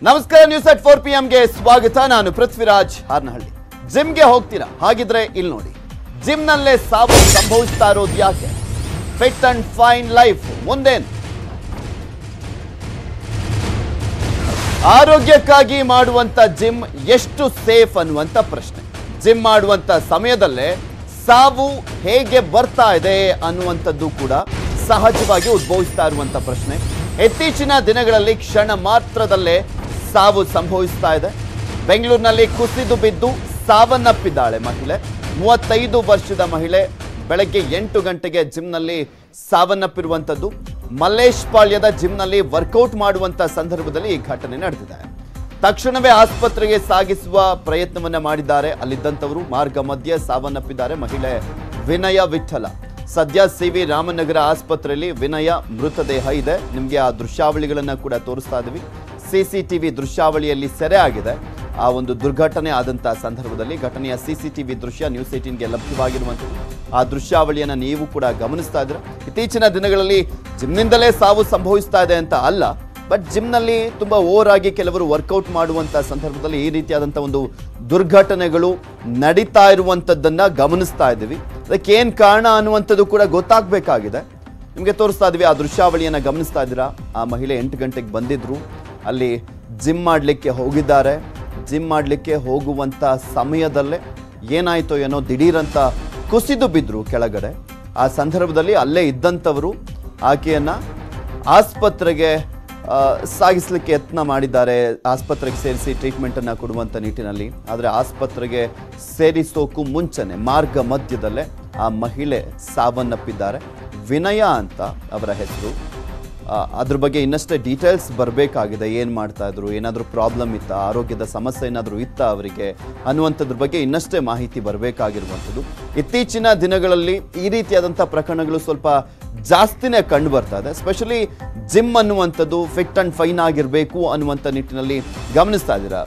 ನಮಸ್ಕಾರ news at four P ಎಂಗೆ ಸ್ವಾಗತ ನಾನು ಪೃಥ್ವಿರಾಜ್ ಹಾರ್ನಹಳ್ಳಿ ಜಿಮ್ಗೆ ಹೋಗ್ತೀರಾ ಹಾಗಿದ್ರೆ ಇಲ್ಲಿ ನೋಡಿ ಜಿಮ್ನಲ್ಲೇ ಸಾವು ಸಂಭವಿಸ್ತಾ ಇರೋದು ಯಾಕೆ ಫಿಟ್ ಅಂಡ್ ಫೈನ್ ಲೈಫ್ ಮುಂದೇನು ಆರೋಗ್ಯಕ್ಕಾಗಿ ಮಾಡುವಂತ ಜಿಮ್ ಎಷ್ಟು ಸೇಫ್ ಅನ್ನುವಂತ ಪ್ರಶ್ನೆ ಜಿಮ್ ಮಾಡುವಂತ ಸಮಯದಲ್ಲೇ ಸಾವು ಹೇಗೆ ಬರ್ತಾ ಇದೆ ಅನ್ನುವಂಥದ್ದು ಕೂಡ ಸಹಜವಾಗಿ ಉದ್ಭವಿಸ್ತಾ ಇರುವಂತ ಪ್ರಶ್ನೆ ಇತ್ತೀಚಿನ ದಿನಗಳಲ್ಲಿ ಕ್ಷಣ ಮಾತ್ರದಲ್ಲೇ ಸಾವು ಸಂಭವಿಸ್ತಾ ಇದೆ ಬೆಂಗಳೂರಿನಲ್ಲಿ ಕುಸಿದು ಬಿದ್ದು ಸಾವನ್ನಪ್ಪಿದ್ದಾಳೆ ಮಹಿಳೆ ಮೂವತ್ತೈದು ವರ್ಷದ ಮಹಿಳೆ ಬೆಳಗ್ಗೆ ಎಂಟು ಗಂಟೆಗೆ ಜಿಮ್ನಲ್ಲಿ ಸಾವನ್ನಪ್ಪಿರುವಂಥದ್ದು ಮಲ್ಲೇಶ್ ಪಾಳ್ಯದ ಜಿಮ್ನಲ್ಲಿ ವರ್ಕೌಟ್ ಮಾಡುವಂತ ಸಂದರ್ಭದಲ್ಲಿ ಈ ಘಟನೆ ನಡೆದಿದೆ ತಕ್ಷಣವೇ ಆಸ್ಪತ್ರೆಗೆ ಸಾಗಿಸುವ ಪ್ರಯತ್ನವನ್ನ ಮಾಡಿದ್ದಾರೆ ಅಲ್ಲಿದ್ದಂಥವರು ಮಾರ್ಗ ಮಧ್ಯೆ ಸಾವನ್ನಪ್ಪಿದ್ದಾರೆ ಮಹಿಳೆ ವಿನಯ ವಿಠಲ ಸದ್ಯ ಸಿ ವಿ ರಾಮನಗರ ಆಸ್ಪತ್ರೆಯಲ್ಲಿ ವಿನಯ ಮೃತದೇಹ ಇದೆ ನಿಮಗೆ ಆ ದೃಶ್ಯಾವಳಿಗಳನ್ನ ಕೂಡ ತೋರಿಸ್ತಾ ಇದ್ದೀವಿ ಸಿ ಸಿ ಟಿವಿ ದೃಶ್ಯಾವಳಿಯಲ್ಲಿ ಸೆರೆ ಆಗಿದೆ ಆ ಒಂದು ದುರ್ಘಟನೆ ಆದಂತಹ ಸಂದರ್ಭದಲ್ಲಿ ಘಟನೆಯ ಸಿ ಸಿ ಟಿವಿ ದೃಶ್ಯ ನ್ಯೂಸ್ ಏಟೀನ್ಗೆ ಲಭ್ಯವಾಗಿರುವಂಥದ್ದು ಆ ದೃಶ್ಯಾವಳಿಯನ್ನು ನೀವು ಕೂಡ ಗಮನಿಸ್ತಾ ಇದ್ರೆ ಇತ್ತೀಚಿನ ದಿನಗಳಲ್ಲಿ ಜಿಮ್ನಿಂದಲೇ ಸಾವು ಸಂಭವಿಸ್ತಾ ಇದೆ ಅಂತ ಅಲ್ಲ ಬಟ್ ಜಿಮ್ನಲ್ಲಿ ತುಂಬ ಓವರ್ ಆಗಿ ಕೆಲವರು ವರ್ಕೌಟ್ ಮಾಡುವಂಥ ಸಂದರ್ಭದಲ್ಲಿ ಈ ರೀತಿಯಾದಂಥ ಒಂದು ದುರ್ಘಟನೆಗಳು ನಡೀತಾ ಇರುವಂಥದ್ದನ್ನ ಗಮನಿಸ್ತಾ ಇದ್ದೀವಿ ಅದಕ್ಕೆ ಏನು ಕಾರಣ ಅನ್ನುವಂಥದ್ದು ಕೂಡ ಗೊತ್ತಾಗಬೇಕಾಗಿದೆ ನಿಮಗೆ ತೋರಿಸ್ತಾ ಇದ್ವಿ ಆ ದೃಶ್ಯಾವಳಿಯನ್ನು ಗಮನಿಸ್ತಾ ಇದ್ದೀರಾ ಆ ಮಹಿಳೆ ಎಂಟು ಗಂಟೆಗೆ ಬಂದಿದ್ರು ಅಲ್ಲಿ ಜಿಮ್ ಮಾಡಲಿಕ್ಕೆ ಹೋಗಿದ್ದಾರೆ ಜಿಮ್ ಮಾಡಲಿಕ್ಕೆ ಹೋಗುವಂಥ ಸಮಯದಲ್ಲೇ ಏನಾಯ್ತೋ ಏನೋ ದಿಢೀರಂತ ಕುಸಿದು ಬಿದ್ದರು ಕೆಳಗಡೆ ಆ ಸಂದರ್ಭದಲ್ಲಿ ಅಲ್ಲೇ ಇದ್ದಂಥವರು ಆಕೆಯನ್ನು ಆಸ್ಪತ್ರೆಗೆ ಆ, ಸಾಗಿಸ್ಲಿಕ್ಕೆ ಯತ್ನ ಮಾಡಿದ್ದಾರೆ ಆಸ್ಪತ್ರೆಗೆ ಸೇರಿಸಿ ಟ್ರೀಟ್ಮೆಂಟನ್ನು ಕೊಡುವಂಥ ನಿಟ್ಟಿನಲ್ಲಿ ಆದರೆ ಆಸ್ಪತ್ರೆಗೆ ಸೇರಿಸೋಕ್ಕೂ ಮುಂಚೆನೆ ಮಾರ್ಗ ಮಧ್ಯದಲ್ಲೇ ಆ ಮಹಿಳೆ ಸಾವನ್ನಪ್ಪಿದ್ದಾರೆ ವಿನಯ ಅಂತ ಅವರ ಹೆಸರು ಆ, ಅದ್ರ ಬಗ್ಗೆ ಇನ್ನಷ್ಟೇ ಡೀಟೇಲ್ಸ್ ಬರಬೇಕಾಗಿದೆ ಏನು ಮಾಡ್ತಾ ಇದ್ರು ಏನಾದರೂ ಪ್ರಾಬ್ಲಮ್ ಇತ್ತಾ ಆರೋಗ್ಯದ ಸಮಸ್ಯೆ ಏನಾದರೂ ಇತ್ತಾ ಅವರಿಗೆ ಅನ್ನುವಂಥದ್ರ ಬಗ್ಗೆ ಇನ್ನಷ್ಟೇ ಮಾಹಿತಿ ಬರಬೇಕಾಗಿರುವಂಥದ್ದು ಇತ್ತೀಚಿನ ದಿನಗಳಲ್ಲಿ ಈ ರೀತಿಯಾದಂಥ ಪ್ರಕರಣಗಳು ಸ್ವಲ್ಪ ಜಾಸ್ತಿನೇ ಕಂಡು ಬರ್ತಾ ಇದೆ ಸ್ಪೆಷಲಿ ಜಿಮ್ ಅನ್ನುವಂಥದ್ದು ಫಿಟ್ ಆ್ಯಂಡ್ ಫೈನ್ ಆಗಿರಬೇಕು ಅನ್ನುವಂಥ ನಿಟ್ಟಿನಲ್ಲಿ ಗಮನಿಸ್ತಾ ಇದ್ದೀರಾ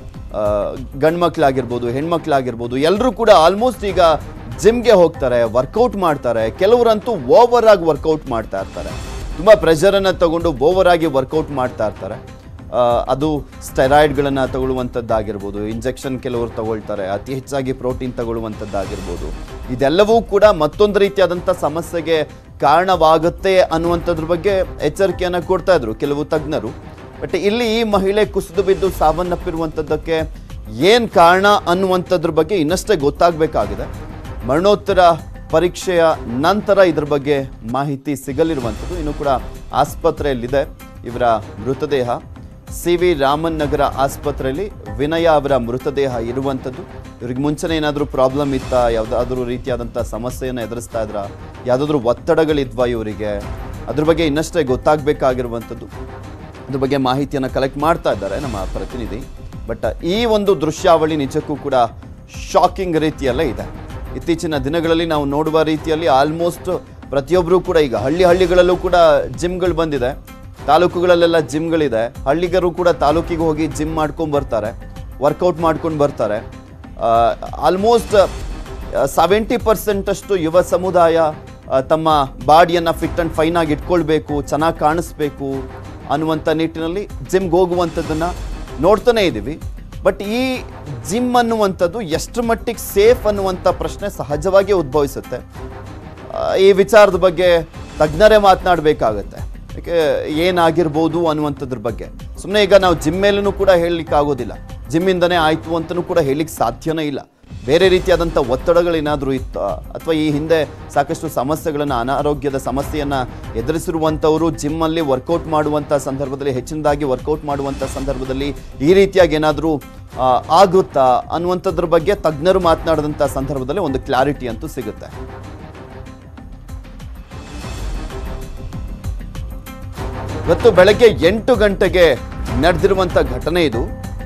ಗಂಡು ಮಕ್ಕಳಾಗಿರ್ಬೋದು ಹೆಣ್ಮಕ್ಳಾಗಿರ್ಬೋದು ಎಲ್ಲರೂ ಕೂಡ ಆಲ್ಮೋಸ್ಟ್ ಈಗ ಜಿಮ್ಗೆ ಹೋಗ್ತಾರೆ ವರ್ಕೌಟ್ ಮಾಡ್ತಾರೆ ಕೆಲವರಂತೂ ಓವರ್ ಆಗಿ ವರ್ಕೌಟ್ ಮಾಡ್ತಾ ಇರ್ತಾರೆ ತುಂಬ ಪ್ರೆಷರನ್ನು ತಗೊಂಡು ಓವರ್ ಆಗಿ ವರ್ಕೌಟ್ ಮಾಡ್ತಾ ಇರ್ತಾರೆ ಆ, ಅದು ಸ್ಟೆರಾಯ್ಡ್ಗಳನ್ನು ತಗೊಳ್ಳುವಂಥದ್ದಾಗಿರ್ಬೋದು ಇಂಜೆಕ್ಷನ್ ಕೆಲವರು ತಗೊಳ್ತಾರೆ ಅತಿ ಹೆಚ್ಚಾಗಿ ಪ್ರೋಟೀನ್ ತಗೊಳ್ಳುವಂಥದ್ದಾಗಿರ್ಬೋದು ಇದೆಲ್ಲವೂ ಕೂಡ ಮತ್ತೊಂದು ರೀತಿಯಾದಂಥ ಸಮಸ್ಯೆಗೆ ಕಾರಣವಾಗುತ್ತೆ ಅನ್ನುವಂಥದ್ರ ಬಗ್ಗೆ ಎಚ್ಚರಿಕೆಯನ್ನು ಕೊಡ್ತಾ ಇದ್ರು ಕೆಲವು ತಜ್ಞರು ಬಟ್ ಇಲ್ಲಿ ಈ ಮಹಿಳೆ ಕುಸಿದು ಬಿದ್ದು ಸಾವನ್ನಪ್ಪಿರುವಂಥದ್ದಕ್ಕೆ ಏನು ಕಾರಣ ಅನ್ನುವಂಥದ್ರ ಬಗ್ಗೆ ಇನ್ನಷ್ಟೇ ಗೊತ್ತಾಗಬೇಕಾಗಿದೆ ಮರಣೋತ್ತರ ಪರೀಕ್ಷೆಯ ನಂತರ ಇದ್ರ ಬಗ್ಗೆ ಮಾಹಿತಿ ಸಿಗಲಿರುವಂಥದ್ದು ಇನ್ನು ಕೂಡ ಆಸ್ಪತ್ರೆಯಲ್ಲಿದೆ ಇವರ ಮೃತದೇಹ ಸಿ ವಿ ರಾಮನ್ ನಗರ ಆಸ್ಪತ್ರೆಯಲ್ಲಿ ವಿನಯ ಅವರ ಮೃತದೇಹ ಇರುವಂಥದ್ದು ಇವ್ರಿಗೆ ಮುಂಚೆನೇ ಏನಾದರೂ ಪ್ರಾಬ್ಲಮ್ ಇತ್ತಾ ಯಾವುದಾದ್ರೂ ರೀತಿಯಾದಂಥ ಸಮಸ್ಯೆಯನ್ನು ಎದುರಿಸ್ತಾ ಇದ್ರಾ ಯಾವುದಾದ್ರೂ ಒತ್ತಡಗಳಿದ್ವಾ ಇವರಿಗೆ ಅದ್ರ ಬಗ್ಗೆ ಇನ್ನಷ್ಟೇ ಗೊತ್ತಾಗಬೇಕಾಗಿರುವಂಥದ್ದು ಅದ್ರ ಬಗ್ಗೆ ಮಾಹಿತಿಯನ್ನು ಕಲೆಕ್ಟ್ ಮಾಡ್ತಾ ಇದ್ದಾರೆ ನಮ್ಮ ಪ್ರತಿನಿಧಿ ಬಟ್ ಈ ಒಂದು ದೃಶ್ಯಾವಳಿ ನಿಜಕ್ಕೂ ಕೂಡ ಶಾಕಿಂಗ್ ರೀತಿಯಲ್ಲೇ ಇದೆ ಇತ್ತೀಚಿನ ದಿನಗಳಲ್ಲಿ ನಾವು ನೋಡುವ ರೀತಿಯಲ್ಲಿ ಆಲ್ಮೋಸ್ಟ್ ಪ್ರತಿಯೊಬ್ಬರು ಕೂಡ ಈಗ ಹಳ್ಳಿ ಹಳ್ಳಿಗಳಲ್ಲೂ ಕೂಡ ಜಿಮ್ಗಳು ಬಂದಿದೆ ತಾಲೂಕುಗಳಲ್ಲೆಲ್ಲ ಜಿಮ್ಗಳಿದೆ ಹಳ್ಳಿಗರು ಕೂಡ ತಾಲೂಕಿಗೆ ಹೋಗಿ ಜಿಮ್ ಮಾಡ್ಕೊಂಡು ಬರ್ತಾರೆ ವರ್ಕೌಟ್ ಮಾಡ್ಕೊಂಡು ಬರ್ತಾರೆ ಆಲ್ಮೋಸ್ಟ್ ಸೆವೆಂಟಿ ಪರ್ಸೆಂಟಷ್ಟು ಯುವ ಸಮುದಾಯ ಆ, ತಮ್ಮ ಬಾಡಿಯನ್ನು ಫಿಟ್ ಆ್ಯಂಡ್ ಫೈನ್ ಆಗಿ ಇಟ್ಕೊಳ್ಬೇಕು ಚೆನ್ನಾಗಿ ಕಾಣಿಸ್ಬೇಕು ಅನ್ನುವಂಥ ನಿಟ್ಟಿನಲ್ಲಿ ಜಿಮ್ಗೆ ಹೋಗುವಂಥದ್ದನ್ನು ನೋಡ್ತಾನೆ ಇದ್ದೀವಿ ಬಟ್ ಈ ಜಿಮ್ ಅನ್ನುವಂಥದ್ದು ಎಷ್ಟು ಮಟ್ಟಿಗೆ ಸೇಫ್ ಅನ್ನುವಂಥ ಪ್ರಶ್ನೆ ಸಹಜವಾಗಿ ಉದ್ಭವಿಸುತ್ತೆ ಆ, ಈ ವಿಚಾರದ ಬಗ್ಗೆ ತಜ್ಞರೇ ಮಾತನಾಡಬೇಕಾಗತ್ತೆ ಯಾಕೆ ಏನಾಗಿರ್ಬೋದು ಅನ್ನುವಂಥದ್ರ ಬಗ್ಗೆ ಸುಮ್ಮನೆ ಈಗ ನಾವು ಜಿಮ್ ಮೇಲೂ ಕೂಡ ಹೇಳಲಿಕ್ಕೆ ಆಗೋದಿಲ್ಲ ಜಿಮ್ಮಿಂದನೇ ಆಯಿತು ಅಂತಲೂ ಕೂಡ ಹೇಳಲಿಕ್ಕೆ ಸಾಧ್ಯನೇ ಇಲ್ಲ ಬೇರೆ ರೀತಿಯಾದಂಥ ಒತ್ತಡಗಳೇನಾದರೂ ಇತ್ತು ಅಥವಾ ಈ ಹಿಂದೆ ಸಾಕಷ್ಟು ಸಮಸ್ಯೆಗಳನ್ನು ಅನಾರೋಗ್ಯದ ಸಮಸ್ಯೆಯನ್ನು ಎದುರಿಸಿರುವಂಥವರು ಜಿಮ್ಮಲ್ಲಿ ವರ್ಕೌಟ್ ಮಾಡುವಂಥ ಸಂದರ್ಭದಲ್ಲಿ ಹೆಚ್ಚಿನದಾಗಿ ವರ್ಕೌಟ್ ಮಾಡುವಂಥ ಸಂದರ್ಭದಲ್ಲಿ ಈ ರೀತಿಯಾಗಿ ಏನಾದರೂ ಆಗುತ್ತಾ ಅನ್ನುವಂಥದ್ರ ಬಗ್ಗೆ ತಜ್ಞರು ಮಾತನಾಡಿದಂಥ ಸಂದರ್ಭದಲ್ಲಿ ಒಂದು ಕ್ಲಾರಿಟಿ ಅಂತೂ ಸಿಗುತ್ತೆ ಇವತ್ತು ಬೆಳಗ್ಗೆ ಎಂಟು ಗಂಟೆಗೆ ನಡೆದಿರುವಂಥ ಘಟನೆ ಇದು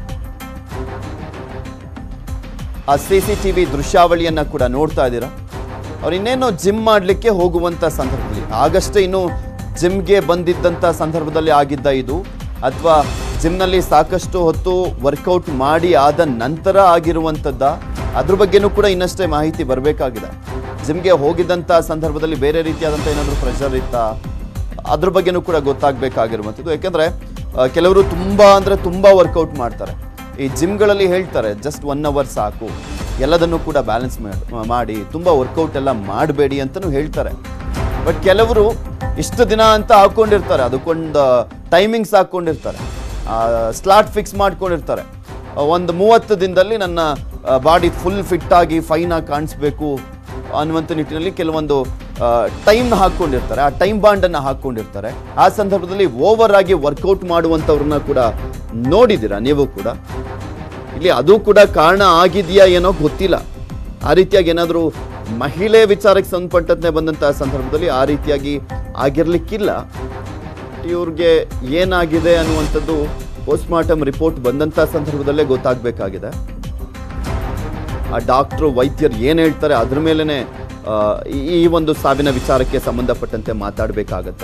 ಆ ಸಿ ಸಿ ಟಿ ವಿ ದೃಶ್ಯಾವಳಿಯನ್ನು ಕೂಡ ನೋಡ್ತಾ ಇದ್ದೀರಾ ಅವ್ರು ಇನ್ನೇನು ಜಿಮ್ ಮಾಡಲಿಕ್ಕೆ ಹೋಗುವಂಥ ಸಂದರ್ಭದಲ್ಲಿ ಆಗಷ್ಟೇ ಇನ್ನು ಜಿಮ್ಗೆ ಬಂದಿದ್ದಂಥ ಸಂದರ್ಭದಲ್ಲಿ ಆಗಿದ್ದ ಇದು ಅಥವಾ ಜಿಮ್ನಲ್ಲಿ ಸಾಕಷ್ಟು ಹೊತ್ತು ವರ್ಕೌಟ್ ಮಾಡಿ ಆದ ನಂತರ ಆಗಿರುವಂಥದ್ದ ಅದ್ರ ಬಗ್ಗೆನೂ ಕೂಡ ಇನ್ನಷ್ಟೇ ಮಾಹಿತಿ ಬರಬೇಕಾಗಿದೆ ಜಿಮ್ಗೆ ಹೋಗಿದ್ದಂಥ ಸಂದರ್ಭದಲ್ಲಿ ಬೇರೆ ರೀತಿಯಾದಂಥ ಏನಾದರೂ ಪ್ರೆಷರ್ ಇತ್ತಾ ಅದ್ರ ಬಗ್ಗೆನೂ ಕೂಡ ಗೊತ್ತಾಗಬೇಕಾಗಿರುವಂಥದ್ದು ಯಾಕೆಂದರೆ ಆ, ಕೆಲವರು ತುಂಬ ಅಂದರೆ ತುಂಬ ವರ್ಕೌಟ್ ಮಾಡ್ತಾರೆ ಈ ಜಿಮ್ಗಳಲ್ಲಿ ಹೇಳ್ತಾರೆ ಜಸ್ಟ್ ಒನ್ ಅವರ್ ಸಾಕು ಎಲ್ಲದನ್ನು ಕೂಡ ಬ್ಯಾಲೆನ್ಸ್ ಮಾಡಿ ತುಂಬ ವರ್ಕೌಟ್ ಎಲ್ಲ ಮಾಡಬೇಡಿ ಅಂತಲೂ ಹೇಳ್ತಾರೆ ಬಟ್ ಕೆಲವರು ಇಷ್ಟು ದಿನ ಅಂತ ಹಾಕ್ಕೊಂಡಿರ್ತಾರೆ ಅದಕ್ಕೊಂದು ಟೈಮಿಂಗ್ಸ್ ಹಾಕ್ಕೊಂಡಿರ್ತಾರೆ ಸ್ಲಾಟ್ ಫಿಕ್ಸ್ ಮಾಡ್ಕೊಂಡಿರ್ತಾರೆ ಒಂದು ಮೂವತ್ತು ದಿನದಲ್ಲಿ ನನ್ನ ಬಾಡಿ ಫುಲ್ ಫಿಟ್ ಆಗಿ ಫೈನ್ ಆಗಿ ಕಾಣಿಸ್ಬೇಕು ಅನ್ನುವಂಥ ನಿಟ್ಟಿನಲ್ಲಿ ಕೆಲವೊಂದು ಟೈಮ್ನ ಹಾಕ್ಕೊಂಡಿರ್ತಾರೆ ಆ ಟೈಮ್ ಬಾಂಡನ್ನು ಹಾಕ್ಕೊಂಡಿರ್ತಾರೆ ಆ ಸಂದರ್ಭದಲ್ಲಿ ಓವರ್ ಆಗಿ ವರ್ಕೌಟ್ ಮಾಡುವಂಥವ್ರನ್ನ ಕೂಡ ನೋಡಿದ್ದೀರಾ ನೀವು ಕೂಡ ಇಲ್ಲಿ ಅದು ಕೂಡ ಕಾರಣ ಆಗಿದೆಯಾ ಏನೋ ಗೊತ್ತಿಲ್ಲ ಆ ರೀತಿಯಾಗಿ ಏನಾದರೂ ಮಹಿಳೆ ವಿಚಾರಕ್ಕೆ ಸಂಬಂಧಪಟ್ಟಂತೆ ಬಂದಂತಹ ಸಂದರ್ಭದಲ್ಲಿ ಆ ರೀತಿಯಾಗಿ ಆಗಿರ್ಲಿಕ್ಕಿಲ್ಲ ಇವ್ರಿಗೆ ಏನಾಗಿದೆ ಅನ್ನುವಂಥದ್ದು ಪೋಸ್ಟ್ ಮಾರ್ಟಮ್ ರಿಪೋರ್ಟ್ ಬಂದಂಥ ಸಂದರ್ಭದಲ್ಲೇ ಗೊತ್ತಾಗಬೇಕಾಗಿದೆ ಆ ಡಾಕ್ಟ್ರು ವೈದ್ಯರು ಏನು ಹೇಳ್ತಾರೆ ಅದ್ರ ಮೇಲೇ ಈ ಒಂದು ಸಾವಿನ ವಿಚಾರಕ್ಕೆ ಸಂಬಂಧಪಟ್ಟಂತೆ ಮಾತಾಡಬೇಕಾಗತ್ತೆ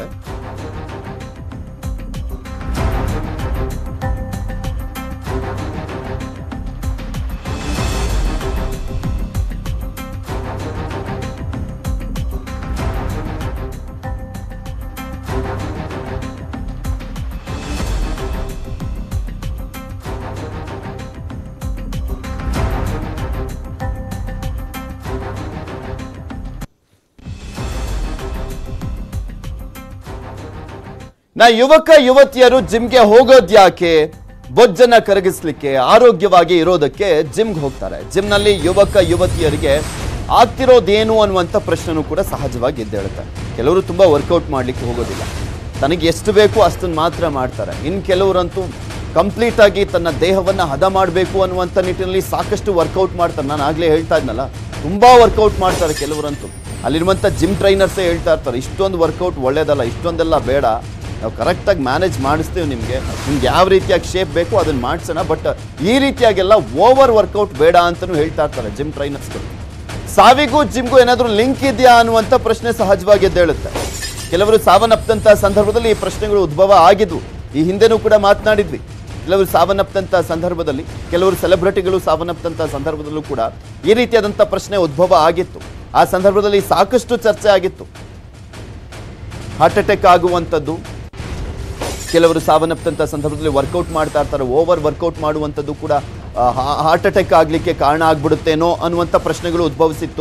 ನಾ ಯುವಕ ಯುವತಿಯರು ಜಿಮ್ಗೆ ಹೋಗೋದ್ಯಾಕೆ ಬೊಜ್ಜನ್ನ ಕರಗಿಸ್ಲಿಕ್ಕೆ ಆರೋಗ್ಯವಾಗಿ ಇರೋದಕ್ಕೆ ಜಿಮ್ಗೆ ಹೋಗ್ತಾರೆ ಜಿಮ್ನಲ್ಲಿ ಯುವಕ ಯುವತಿಯರಿಗೆ ಆಗ್ತಿರೋದೇನು ಅನ್ನುವಂಥ ಪ್ರಶ್ನೆನೂ ಕೂಡ ಸಹಜವಾಗಿ ಎದ್ದೇಳುತ್ತೆ ಕೆಲವರು ತುಂಬ ವರ್ಕೌಟ್ ಮಾಡ್ಲಿಕ್ಕೆ ಹೋಗೋದಿಲ್ಲ ತನಗೆ ಎಷ್ಟು ಬೇಕು ಅಷ್ಟನ್ನು ಮಾತ್ರ ಮಾಡ್ತಾರೆ ಇನ್ನು ಕೆಲವರಂತೂ ಕಂಪ್ಲೀಟ್ ಆಗಿ ತನ್ನ ದೇಹವನ್ನ ಹದ ಮಾಡಬೇಕು ಅನ್ನುವಂಥ ನಿಟ್ಟಿನಲ್ಲಿ ಸಾಕಷ್ಟು ವರ್ಕೌಟ್ ಮಾಡ್ತಾರೆ ನಾನು ಆಗಲೇ ಹೇಳ್ತಾ ಇದ್ನಲ್ಲ ತುಂಬಾ ವರ್ಕೌಟ್ ಮಾಡ್ತಾರೆ ಕೆಲವರಂತೂ ಅಲ್ಲಿರುವಂಥ ಜಿಮ್ ಟ್ರೈನರ್ಸೇ ಹೇಳ್ತಾ ಇರ್ತಾರೆ ಇಷ್ಟೊಂದು ವರ್ಕೌಟ್ ಒಳ್ಳೇದಲ್ಲ ಇಷ್ಟೊಂದೆಲ್ಲ ಬೇಡ ನಾವು ಕರೆಕ್ಟಾಗಿ ಮ್ಯಾನೇಜ್ ಮಾಡಿಸ್ತೀವಿ ನಿಮಗೆ ನಿಮ್ಗೆ ಯಾವ ರೀತಿಯಾಗಿ ಶೇಪ್ ಬೇಕು ಅದನ್ನು ಮಾಡಿಸೋಣ ಬಟ್ ಈ ರೀತಿಯಾಗೆಲ್ಲ ಓವರ್ ವರ್ಕೌಟ್ ಬೇಡ ಅಂತಲೂ ಹೇಳ್ತಾ ಇರ್ತಾರೆ ಜಿಮ್ ಟ್ರೈನರ್ಸ್ಗಳು ಸಾವಿಗೂ ಜಿಮ್ಗೂ ಏನಾದರೂ ಲಿಂಕ್ ಇದೆಯಾ ಅನ್ನುವಂಥ ಪ್ರಶ್ನೆ ಸಹಜವಾಗಿ ಎದ್ದೇಳುತ್ತೆ ಕೆಲವರು ಸಾವನ್ನಪ್ಪದಂಥ ಸಂದರ್ಭದಲ್ಲಿ ಈ ಪ್ರಶ್ನೆಗಳು ಉದ್ಭವ ಆಗಿದ್ವು ಈ ಹಿಂದೆನೂ ಕೂಡ ಮಾತನಾಡಿದ್ವಿ ಕೆಲವರು ಸಾವನ್ನಪ್ಪದಂಥ ಸಂದರ್ಭದಲ್ಲಿ ಕೆಲವರು ಸೆಲೆಬ್ರಿಟಿಗಳು ಸಾವನ್ನಪ್ಪದಂಥ ಸಂದರ್ಭದಲ್ಲೂ ಕೂಡ ಈ ರೀತಿಯಾದಂಥ ಪ್ರಶ್ನೆ ಉದ್ಭವ ಆಗಿತ್ತು ಆ ಸಂದರ್ಭದಲ್ಲಿ ಸಾಕಷ್ಟು ಚರ್ಚೆ ಆಗಿತ್ತು ಹಾರ್ಟ್ ಅಟ್ಯಾಕ್ ಆಗುವಂಥದ್ದು ಕೆಲವರು ಸಾವನ್ನಪ್ಪದಂಥ ಸಂದರ್ಭದಲ್ಲಿ ವರ್ಕೌಟ್ ಮಾಡ್ತಾ ಇರ್ತಾರೆ ಓವರ್ ವರ್ಕೌಟ್ ಮಾಡುವಂಥದ್ದು ಕೂಡ ಹಾರ್ಟ್ ಅಟ್ಯಾಕ್ ಆಗಲಿಕ್ಕೆ ಕಾರಣ ಆಗ್ಬಿಡುತ್ತೇನೋ ಅನ್ನುವಂಥ ಪ್ರಶ್ನೆಗಳು ಉದ್ಭವಿಸಿತ್ತು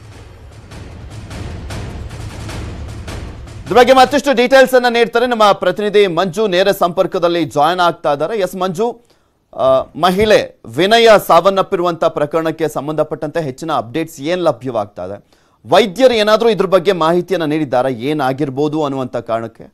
ಇದ್ರ ಬಗ್ಗೆ ಮತ್ತಷ್ಟು ಡೀಟೇಲ್ಸ್ ಅನ್ನ ನೀಡ್ತಾರೆ ನಮ್ಮ ಪ್ರತಿನಿಧಿ ಮಂಜು ನೇರ ಸಂಪರ್ಕದಲ್ಲಿ ಜಾಯ್ನ್ ಆಗ್ತಾ ಇದ್ದಾರೆ ಎಸ್ ಮಂಜು ಆ, ಮಹಿಳೆ ವಿನಯ ಸಾವನ್ನಪ್ಪಿರುವಂತ ಪ್ರಕರಣಕ್ಕೆ ಸಂಬಂಧಪಟ್ಟಂತೆ ಹೆಚ್ಚಿನ ಅಪ್ಡೇಟ್ಸ್ ಏನ್ ಲಭ್ಯವಾಗ್ತಾ ಇದೆ ವೈದ್ಯರು ಏನಾದರೂ ಇದ್ರ ಬಗ್ಗೆ ಮಾಹಿತಿಯನ್ನ ನೀಡಿದ್ದಾರಾ ಏನಾಗಿರ್ಬೋದು ಅನ್ನುವಂಥ ಕಾರಣಕ್ಕೆ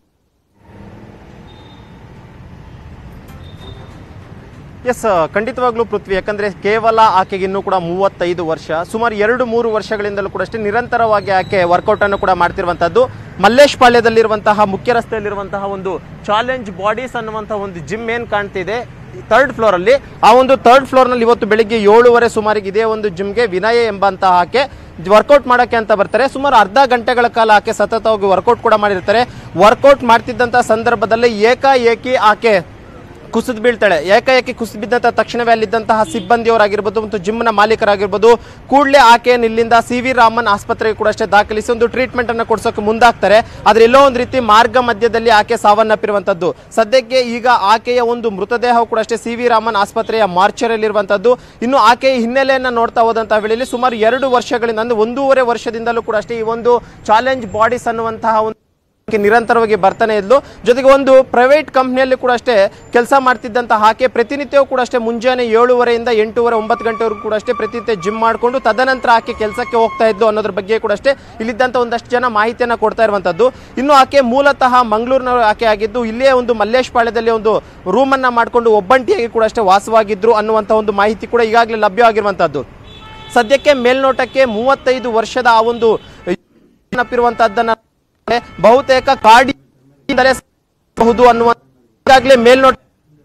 ಎಸ್ ಖಂಡಿತವಾಗ್ಲೂ ಪೃಥ್ವಿ ಯಾಕಂದ್ರೆ ಕೇವಲ ಆಕೆಗೆ ಇನ್ನೂ ಕೂಡ ಮೂವತ್ತೈದು ವರ್ಷ ಸುಮಾರು ಎರಡು ಮೂರು ವರ್ಷಗಳಿಂದಲೂ ಕೂಡ ಅಷ್ಟೇ ನಿರಂತರವಾಗಿ ಆಕೆ ವರ್ಕೌಟ್ ಅನ್ನು ಕೂಡ ಮಾಡ್ತಿರುವಂತದ್ದು ಮಲ್ಲೇಶ್ ಪಾಳ್ಯದಲ್ಲಿರುವಂತಹ ಮುಖ್ಯ ರಸ್ತೆಯಲ್ಲಿರುವಂತಹ ಒಂದು ಚಾಲೆಂಜ್ ಬಾಡೀಸ್ ಅನ್ನುವಂತಹ ಒಂದು ಜಿಮ್ ಏನ್ ಕಾಣ್ತಿದೆ ಥರ್ಡ್ ಫ್ಲೋರ್ ಅಲ್ಲಿ ಆ ಒಂದು ಥರ್ಡ್ ಫ್ಲೋರ್ ನಲ್ಲಿ ಇವತ್ತು ಬೆಳಿಗ್ಗೆ ಏಳುವರೆ ಸುಮಾರಿಗೆ ಇದೇ ಒಂದು ಜಿಮ್ಗೆ ವಿನಯ ಎಂಬಂತಹ ಆಕೆ ವರ್ಕೌಟ್ ಮಾಡೋಕೆ ಅಂತ ಬರ್ತಾರೆ ಸುಮಾರು ಅರ್ಧ ಗಂಟೆಗಳ ಕಾಲ ಆಕೆ ಸತತವಾಗಿ ವರ್ಕೌಟ್ ಕೂಡ ಮಾಡಿರ್ತಾರೆ ವರ್ಕೌಟ್ ಮಾಡ್ತಿದ್ದಂಥ ಸಂದರ್ಭದಲ್ಲಿ ಏಕಾಏಕಿ ಆಕೆ ಕುಸಿದು ಬೀಳ್ತಾಳೆ ಏಕಾಏಕಿ ಕುಸಿದು ಬಿದ್ದಂಥ ತಕ್ಷಣವೇ ಅಲ್ಲಿದ್ದಂತಹ ಸಿಬ್ಬಂದಿಯವರಾಗಿರ್ಬೋದು ಮತ್ತು ಜಿಮ್ನ ಮಾಲೀಕರಾಗಿರ್ಬೋದು ಕೂಡಲೇ ಆಕೆಯನ್ನು ಇಲ್ಲಿಂದ ಸಿ ವಿ ರಾಮನ್ ಆಸ್ಪತ್ರೆಗೆ ಕೂಡ ಅಷ್ಟೇ ದಾಖಲಿಸಿ ಒಂದು ಟ್ರೀಟ್ಮೆಂಟ್ ಅನ್ನು ಕೊಡ್ಸೋಕೆ ಮುಂದಾಗ್ತಾರೆ ಆದ್ರೆ ಎಲ್ಲೋ ಒಂದು ರೀತಿ ಮಾರ್ಗ ಮಧ್ಯದಲ್ಲಿ ಆಕೆ ಸಾವನ್ನಪ್ಪಿರುವಂತದ್ದು ಸದ್ಯಕ್ಕೆ ಈಗ ಆಕೆಯ ಒಂದು ಮೃತದೇಹ ಕೂಡ ಅಷ್ಟೇ ಸಿ ವಿ ರಾಮನ್ ಆಸ್ಪತ್ರೆಯ ಮಾರ್ಚರಿಯಲ್ಲಿರುವಂತದ್ದು ಇನ್ನು ಆಕೆಯ ಹಿನ್ನೆಲೆಯನ್ನ ನೋಡ್ತಾ ಹೋದಂತಹ ವೇಳೆಯಲ್ಲಿ ಸುಮಾರು ಎರಡು ವರ್ಷಗಳಿಂದ ಅಂದ್ರೆ ಒಂದೂವರೆ ವರ್ಷದಿಂದಲೂ ಕೂಡ ಅಷ್ಟೇ ಈ ಒಂದು ಚಾಲೆಂಜ್ ಬಾಡೀಸ್ ಅನ್ನುವಂತಹ ಒಂದು ಆಕೆ ನಿರಂತರವಾಗಿ ಬರ್ತಾನೆ ಇದ್ಲು ಜೊತೆಗೆ ಒಂದು ಪ್ರೈವೇಟ್ ಕಂಪ್ನಿಯಲ್ಲಿ ಕೂಡ ಅಷ್ಟೇ ಕೆಲಸ ಮಾಡ್ತಿದ್ದಂಥ ಆಕೆ ಪ್ರತಿನಿತ್ಯವೂ ಕೂಡ ಅಷ್ಟೇ ಮುಂಜಾನೆ ಏಳುವರೆಯಿಂದ ಎಂಟೂವರೆ ಒಂಬತ್ತು ಗಂಟೆವರೆಗೂ ಕೂಡ ಅಷ್ಟೇ ಪ್ರತಿನಿತ್ಯ ಜಿಮ್ ಮಾಡಿಕೊಂಡು ತದನಂತರ ಆಕೆ ಕೆಲಸಕ್ಕೆ ಹೋಗ್ತಾ ಇದ್ದು ಅನ್ನೋದ್ರ ಬಗ್ಗೆ ಕೂಡ ಅಷ್ಟೇ ಇಲ್ಲಿದ್ದಂಥ ಒಂದಷ್ಟು ಜನ ಮಾಹಿತಿಯನ್ನು ಕೊಡ್ತಾ ಇರುವಂಥದ್ದು ಇನ್ನು ಆಕೆ ಮೂಲತಃ ಮಂಗಳೂರಿನ ಆಕೆ ಆಗಿದ್ದು ಇಲ್ಲೇ ಒಂದು ಮಲ್ಲೇಶ್ ಪಾಳ್ಯದಲ್ಲಿ ಒಂದು ರೂಮನ್ನು ಮಾಡಿಕೊಂಡು ಒಬ್ಬಂಟಿಯಾಗಿ ಕೂಡ ಅಷ್ಟೇ ವಾಸವಾಗಿದ್ರು ಅನ್ನುವಂಥ ಒಂದು ಮಾಹಿತಿ ಕೂಡ ಈಗಾಗಲೇ ಲಭ್ಯವಾಗಿರುವಂಥದ್ದು ಸದ್ಯಕ್ಕೆ ಮೇಲ್ನೋಟಕ್ಕೆ ಮೂವತ್ತೈದು ವರ್ಷದ ಆ ಒಂದು ನಪ್ಪಿರುವಂತಹದ್ದನ್ನ ಬಹುತೇಕ ಕಾಡಿಯಿಂದಲೇ ಬಹುದು ಅನ್ನುವ ಈಗಾಗಲೇ ಮೇಲ್ನೋಟ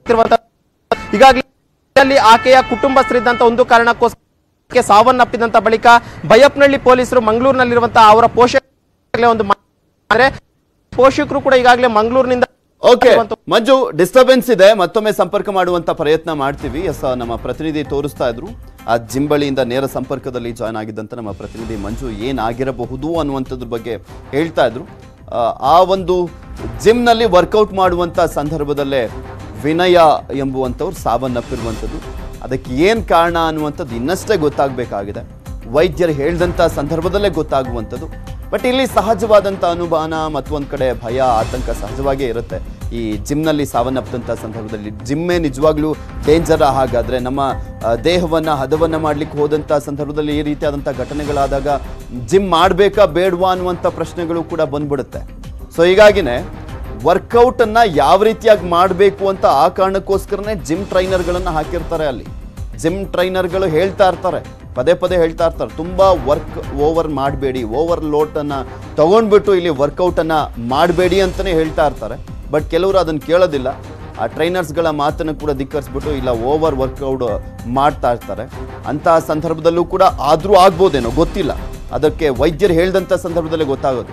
ಈಗಾಗಲೇ ಅಲ್ಲಿ ಆಕೆಯ ಕುಟುಂಬಸ್ಥರಿದ್ದಂತ ಒಂದು ಕಾರಣಕ್ಕೋಸ್ಕರ ಸಾವನ್ನಪ್ಪಿದಂತ ಬಳಿಕ ಬೈಯಪ್ನಹಳ್ಳಿ ಪೊಲೀಸರು ಮಂಗಳೂರಿನಲ್ಲಿರುವಂತಹ ಅವರ ಪೋಷಕರೇ ಒಂದು ಮಾ- ಅಂದ್ರೆ ಪೋಷಕರು ಕೂಡ ಈಗಾಗಲೇ ಮಂಗಳೂರಿನಿಂದ ಓಕೆ ಮಂಜು ಡಿಸ್ಟರ್ಬೆನ್ಸ್ ಇದೆ ಮತ್ತೊಮ್ಮೆ ಸಂಪರ್ಕ ಮಾಡುವಂತ ಪ್ರಯತ್ನ ಮಾಡ್ತೀವಿ ಎಸ್ ನಮ್ಮ ಪ್ರತಿನಿಧಿ ತೋರಿಸ್ತಾ ಇದ್ರು ಆ ಜಿಂಬಳಿಯಿಂದ ನೇರ ಸಂಪರ್ಕದಲ್ಲಿ ಜಾಯ್ನ್ ಆಗಿದ್ದಂತ ನಮ್ಮ ಪ್ರತಿನಿಧಿ ಮಂಜು ಏನಾಗಿರಬಹುದು ಅನ್ನುವಂಥದ್ರ ಬಗ್ಗೆ ಹೇಳ್ತಾ ಇದ್ರು ಆ, ಆ ಒಂದು ಜಿಮ್ನಲ್ಲಿ ವರ್ಕೌಟ್ ಮಾಡುವಂತ ಸಂದರ್ಭದಲ್ಲೇ ವಿನಯ ಎಂಬುವಂಥವ್ರು ಸಾವನ್ನಪ್ಪಿರುವಂಥದ್ದು ಅದಕ್ಕೆ ಏನು ಕಾರಣ ಅನ್ನುವಂಥದ್ದು ಇನ್ನಷ್ಟೇ ಗೊತ್ತಾಗಬೇಕಾಗಿದೆ ವೈದ್ಯರು ಹೇಳಿದಂಥ ಸಂದರ್ಭದಲ್ಲೇ ಗೊತ್ತಾಗುವಂಥದ್ದು ಬಟ್ ಇಲ್ಲಿ ಸಹಜವಾದಂಥ ಅನುಮಾನ ಮತ್ತೊಂದು ಕಡೆ ಭಯ ಆತಂಕ ಸಹಜವಾಗೇ ಇರುತ್ತೆ ಈ ಜಿಮ್ನಲ್ಲಿ ಸಾವನ್ನಪ್ಪಿದಂಥ ಸಂದರ್ಭದಲ್ಲಿ ಜಿಮ್ಮೇ ನಿಜವಾಗ್ಲೂ ಡೇಂಜರ್ ಹಾಗಾದರೆ ನಮ್ಮ ಆ, ದೇಹವನ್ನ ಹದವನ್ನ ಮಾಡ್ಲಿಕ್ಕೆ ಹೋದಂಥ ಸಂದರ್ಭದಲ್ಲಿ ಈ ರೀತಿಯಾದಂಥ ಘಟನೆಗಳಾದಾಗ ಜಿಮ್ ಮಾಡಬೇಕಾ ಬೇಡವಾ ಅನ್ನುವಂಥ ಪ್ರಶ್ನೆಗಳು ಕೂಡ ಬಂದ್ಬಿಡುತ್ತೆ ಸೊ ಹೀಗಾಗಿನೇ ವರ್ಕೌಟ್ ಅನ್ನ ಯಾವ ರೀತಿಯಾಗಿ ಮಾಡಬೇಕು ಅಂತ ಆ ಕಾರಣಕ್ಕೋಸ್ಕರನೇ ಜಿಮ್ ಟ್ರೈನರ್ಗಳನ್ನ ಹಾಕಿರ್ತಾರೆ ಅಲ್ಲಿ ಜಿಮ್ ಟ್ರೈನರ್ಗಳು ಹೇಳ್ತಾ ಇರ್ತಾರೆ ಪದೇ ಪದೇ ಹೇಳ್ತಾ ಇರ್ತಾರೆ ತುಂಬಾ ವರ್ಕ್ ಓವರ್ ಮಾಡಬೇಡಿ ಓವರ್ ಲೋಟ್ ಅನ್ನ ತಗೊಂಡ್ಬಿಟ್ಟು ಇಲ್ಲಿ ವರ್ಕೌಟ್ ಅನ್ನ ಮಾಡಬೇಡಿ ಅಂತಾನೆ ಹೇಳ್ತಾ ಇರ್ತಾರೆ ಬಟ್ ಕೆಲವರು ಅದನ್ನ ಕೇಳೋದಿಲ್ಲ ಆ ಟ್ರೈನರ್ಸ್ಗಳ ಮಾತನ್ನು ಕೂಡ ಧಿಕ್ಕರಿಸ್ಬಿಟ್ಟು ಇಲ್ಲ ಓವರ್ ವರ್ಕೌಟ್ ಮಾಡ್ತಾ ಇರ್ತಾರೆ ಅಂತಹ ಸಂದರ್ಭದಲ್ಲೂ ಕೂಡ ಆದ್ರೂ ಆಗ್ಬೋದೇನೋ ಗೊತ್ತಿಲ್ಲ ಅದಕ್ಕೆ ವೈದ್ಯರು ಹೇಳ್ದಂಥ ಸಂದರ್ಭದಲ್ಲೇ ಗೊತ್ತಾಗೋದು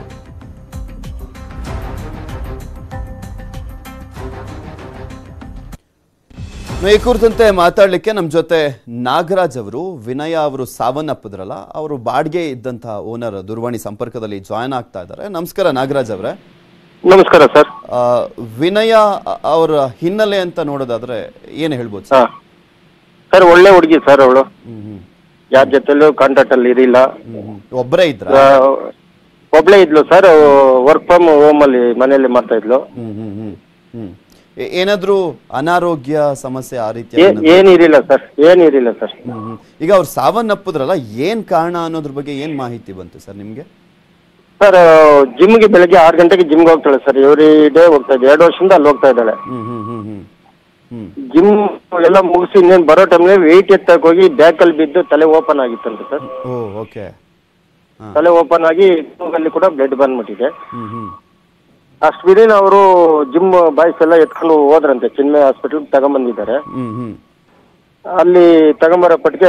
ಇನ್ನು ಈ ಕುರಿತಂತೆ ಮಾತಾಡಲಿಕ್ಕೆ ನಮ್ಮ ಜೊತೆ ನಾಗರಾಜ್ ಅವರು ವಿನಯ ಅವರು ಸಾವನ್ನಪ್ಪಿದ್ರಲ್ಲ ಅವರು ಬಾಡಿಗೆ ಇದ್ದಂತಹ ಓನರ್ ದೂರವಾಣಿ ಸಂಪರ್ಕದಲ್ಲಿ ಜಾಯ್ನ್ ಆಗ್ತಾ ಇದ್ದಾರೆ ನಮಸ್ಕಾರ ನಾಗರಾಜ್ ಅವರೇ ನಮಸ್ಕಾರ ಸರ್ ಆ, ವಿನಯ ಅವರ ಹಿನ್ನೆಲೆ ಅಂತ ನೋಡೋದಾದ್ರೆ ಏನು ಹೇಳ್ಬೋದು ಹಾ ಸರ್ ಸರ್ ಒಳ್ಳೆ ಹುಡುಗಿ ಸರ್ ಅವಳು ಹ್ಮ್ ಹ್ಮ್ ಯಾರ ಜೊತೆಲೂ ಕಾಂಟ್ಯಾಕ್ಟ್ ಅಲ್ಲಿ ಇರಿಲ್ಲ ಹ್ಮ್ ಹ್ಮ್. ಒಬ್ರೇ ಇದ್ರ ಆ, ಒಬ್ಳೇ ಇದ್ಲು ಸರ್ ವರ್ಕ್ ಫ್ರಮ್ ಹೋಮ್ ಅಲ್ಲಿ ಮನೆಯಲ್ಲಿ ಮಾಡ್ತಾ ಇದ್ಲು ಹ್ಮ್ ಹ್ಮ್ ಹ್ಮ್ ಹ್ಮ್ ಏ- ಏನಾದ್ರೂ ಅನಾರೋಗ್ಯ ಸಮಸ್ಯೆ ಆ ರೀತಿಯ ಏ- ಏನಿರಿಲ್ಲ ಸರ್ ಏನಿರಿಲ್ಲ ಸರ್ ಹ್ಮ್ ಹ್ಮ್. ಈಗ ಅವ್ರು ಸಾವನ್ನಪ್ಪಿದ್ರಲ್ಲ ಏನ್ ಕಾರಣ ಅನ್ನೋದ್ರ ಬಗ್ಗೆ ಏನ್ ಮಾಹಿತಿ ಬಂತು ಸರ್ ನಿಮ್ಗೆ ಸರ್ ಜಿಮ್ಗೆ ಬೆಳಗ್ಗೆ ಆರು ಗಂಟೆಗೆ ಜಿಮ್ಗೆ ಹೋಗ್ತಾಳೆ ಸರ್ ಎವ್ರಿ ಡೇ ಹೋಗ್ತಾ ಇದ್ದೆ ಎರಡು ವರ್ಷದಿಂದ ಅಲ್ಲಿ ಹೋಗ್ತಾ ಇದ್ದಾಳೆ ಹ್ಮ್ ಹ್ಮ್ ಹ್ಮ್ ಹ್ಮ್ ಹ್ಮ್ ಜಿಮ್ ಎಲ್ಲ ಮುಗಿಸಿ ಇನ್ನೇನು ಬರೋ ಟೈಮ್ನಲ್ಲಿ ವೆಯ್ಟ್ ಎತ್ತಕ್ಕೆ ಹೋಗಿ ಬ್ಯಾಕ್ ಅಲ್ಲಿ ಬಿದ್ದು ತಲೆ ಓಪನ್ ಆಗಿತ್ತಂತೆ ಸರ್ ಓ ಓಕೆ ಹಾ ತಲೆ ಓಪನ್ ಆಗಿ ಅಲ್ಲಿ ಕೂಡ ಬ್ಲಡ್ ಬಂದ್ಬಿಟ್ಟಿದೆ ಹ್ಮ್ ಹ್ಮ್ ಅಷ್ಟು ಬಿಡಿ ಅವರು ಜಿಮ್ ಬಾಯ್ಸ್ ಎಲ್ಲ ಎತ್ಕೊಂಡು ಹೋದ್ರಂತೆ ಚಿನ್ಮಯ ಹಾಸ್ಪಿಟಲ್ ತಗೊಂಬಂದಿದ್ದಾರೆ ಹ್ಮ್ ಹ್ಮ್ ಅಲ್ಲಿ ತಗೊಂಬರೋ ಪಟ್ಟಿಗೆ